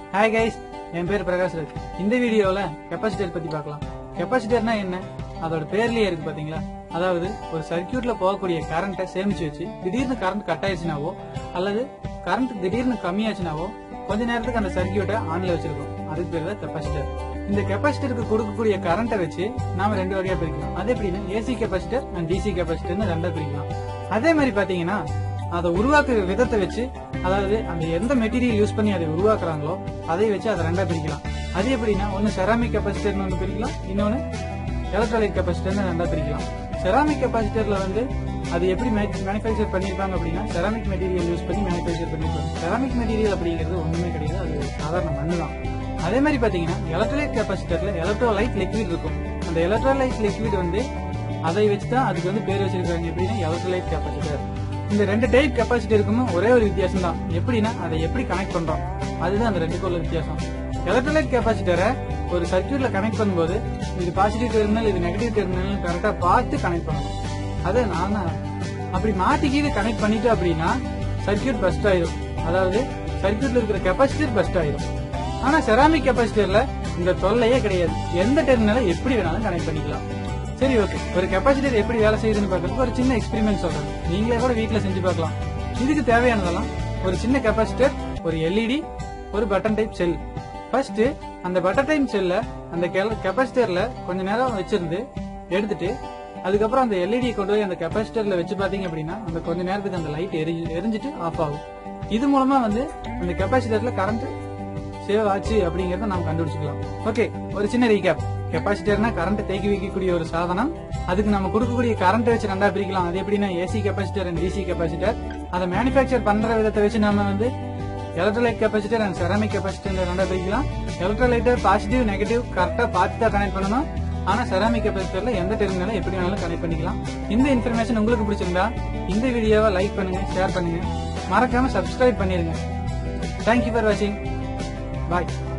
hi guys என் பேர் பிரகாஷ் ராஜ் இந்த வீடியோல கெப்பாசிட்டர் பத்தி பார்க்கலாம் கெப்பாசிட்டர்னா என்ன அதோட பேர்லயே இருக்கு பாத்தீங்களா அதாவது ஒரு சர்க்கியூட்ல போகக்கூடிய கரண்ட்டை சேமிச்சு வச்சு திடீர்னு கரண்ட் கட் ஆயிடுச்சுனாவோ அல்லது கரண்ட் திடீர்னு கம்மியாச்சுனாவோ கொஞ்ச நேரத்துக்கு அந்த சர்க்கியூட்டை ஆன்ல வச்சிருக்கோம் அதுக்கு பேர் தான் கெப்பாசிட்டர் இந்த கெப்பாசிட்டருக்கு கொடுக்கக்கூடிய கரண்ட்டை வச்சு நாம ரெண்டு வகையா பிரிக்கலாம் அது எப்படின்னா ஏசி கெப்பாசிட்டர் அண்ட் டிசி கெப்பாசிட்டர்னு ரெண்டா பிரிக்கலாம் அதே மாதிரி பாத்தீங்கன்னா அதை உருவாக்குற விதத்தை வச்சு அதாவது அந்த எந்த மெட்டீரியல் யூஸ் பண்ணி அதை உருவாக்குறாங்களோ அதை வச்சு அதை ரெண்டா பிரிக்கலாம் அது எப்படின்னா ஒன்னு செராமிக் கெப்பாசிட்டர்னு ஒன்று பிரிக்கலாம் இன்னொன்னு எலக்ட்ரானிக் கெப்பாசிட்டர்னு ரெண்டா பிரிக்கலாம் செராமிக் கெப்பாசிட்டர்ல வந்து அது எப்படி மேனுஃபேக்சர் பண்ணிருப்பாங்க அப்படின்னா செராமிக் மெட்டீரியல் யூஸ் பண்ணி மேனுஃபேக்சர் பண்ணிருப்பாங்க செராமிக் மெட்டீரியல் அப்படிங்கிறது ஒண்ணுமே கிடையாது அது ஒரு சாதாரண மண்ணு தான் அதே மாதிரி பாத்தீங்கன்னா எலக்ட்ரோலைட் கெப்பாசிட்டர்ல எலக்ட்ரோலைட் லிக்விட் இருக்கும் அந்த எலக்ட்ரோலைட் லிக்விட் வந்து அதை வச்சு தான் அதுக்கு வந்து பேர் வச்சிருக்காங்க எப்படின்னா எலக்ட்ரோலைட் கெப்பாசிட்டர் இந்த ரெண்டு டைப் கெப்பாசிட்டருக்குமே ஒரே ஒரு வித்தியாசம் தான் எப்படின்னா அதை எப்படி கனெக்ட் பண்றோம் அதுதான் அந்த ரெண்டுக்கும் உள்ள வித்தியாசம் எலக்ட்ரோலைட் கெப்பாசிட்டரை ஒரு சர்க்கியூட்ல கனெக்ட் பண்ணும்போது இது பாசிட்டிவ் டெர்மினல் இது நெகட்டிவ் டெர்மினல் கரெக்டா பார்த்து கனெக்ட் பண்ணணும் அதை நான் அப்படி மாட்டிக்கிட்டு கனெக்ட் பண்ணிட்டு அப்படின்னா சர்க்கியூட் பஸ்ட் ஆயிரும் அதாவது சர்க்கியூட்ல இருக்கிற கெப்பாசிட்டர் பஸ்ட் ஆயிரும் ஆனா செராமிக் கெப்பாசிட்டர்ல இந்த தொல்லையே கிடையாது எந்த டெர்மினலை எப்படி வேணாலும் கனெக்ட் பண்ணிக்கலாம் சரி ஓகே ஒரு கெப்பாசிட்டர் எப்படி வேலை செய்யுதுன்னு பார்க்கறதுக்கு ஒரு சின்ன எக்ஸ்பெரிமெண்ட் சொல்றேன் நீங்களே கூட வீட்ல செஞ்சு பார்க்கலாம் இதுக்கு தேவையானதெல்லாம் ஒரு சின்ன கெப்பாசிட்டர் ஒரு எல்இடி ஒரு பட்டன் டைப் செல் ஃபர்ஸ்ட் அந்த பட்டன் டைப் செல்ல அந்த கெப்பாசிட்டர்ல கொஞ்ச நேரம் வச்சிருந்து எடுத்துட்டு அதுக்கப்புறம் அந்த எல்இடி கொண்டு போய் அந்த கெப்பாசிட்டர்ல வச்சு பாத்தீங்க அப்படின்னா அந்த கொஞ்ச நேரத்துக்கு அந்த லைட் எரி எரிஞ்சிட்டு ஆஃப் ஆகும் இது மூலமா வந்து அந்த கெப்பாசிட்டர்ல கரண்ட் சேவ் ஆச்சு அப்படிங்கறத நாம் கண்டுபிடிச்சுக்கலாம் ஓகே ஒரு சின்ன ரீகேப் கெப்பாசிட்டர்னா கரண்ட் தேக்கி வைக்கக்கூடிய ஒரு சாதனம் அதுக்கு நம்ம கொடுக்கக்கூடிய கரண்ட் வச்சு ரெண்டா பிரிக்கலாம் அது எப்படின்னா AC capacitor and DC capacitor அதை மேனுஃபேக்சர் பண்ற விதத்தை வச்சு நம்ம வந்து electrolyte capacitor and ceramic capacitor ரெண்டா பிரிக்கலாம் எலக்ட்ரோலைட்டர் பாசிட்டிவ் நெகட்டிவ் கரெக்டா பார்த்து தான் கனெக்ட் பண்ணணும் ஆனா செராமிக் கெப்பாசிட்டர்ல எந்த டெர்மினலும் எப்படி வேணாலும் கனெக்ட் பண்ணிக்கலாம் இந்த இன்ஃபர்மேஷன் உங்களுக்கு பிடிச்சிருந்தா இந்த வீடியோவை லைக் பண்ணுங்க ஷேர் பண்ணுங்க மறக்காம சப்ஸ்கிரைப் பண்ணிருங்க தேங்க்யூ ஃபார் வாட்சிங் பாய்